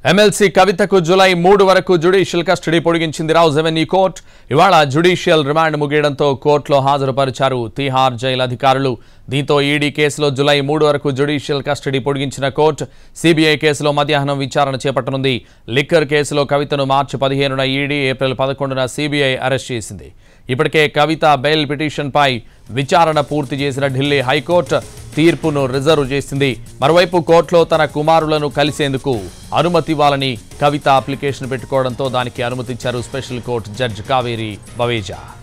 MLC కవితకు July మూడు వరకు జ్యుడిషియల్ కస్టడీ పొడిగించింది రావు రెవెన్యూ కోర్టు ఇవాళ జ్యుడిషియల్ రిమాండ్ ముగియడంతో కోర్టులో హాజరుపరిచారు తీహార్ జైలు అధికారులు దీంతో ఈడీ కేసులో జులై మూడు వరకు జ్యుడిషియల్ కస్టడీ పొడిగించిన కోర్టు సిబిఐ కేసులో మధ్యాహ్నం విచారణ చేపట్టనుంది లిక్కర్ కేసులో కవితను మార్చి పదిహేనున ఈడీ ఏప్రిల్ పదకొండున సిబిఐ అరెస్ట్ చేసింది ఇప్పటికే కవిత బెయిల్ పిటిషన్పై విచారణ పూర్తి చేసిన ఢిల్లీ హైకోర్టు తీర్పును రిజర్వ్ చేసింది మరోవైపు కోర్టులో తన కుమారులను కలిసేందుకు అనుమతి ఇవ్వాలని కవిత అప్లికేషన్ పెట్టుకోవడంతో దానికి అనుమతించారు special court judge Kaveri Baweja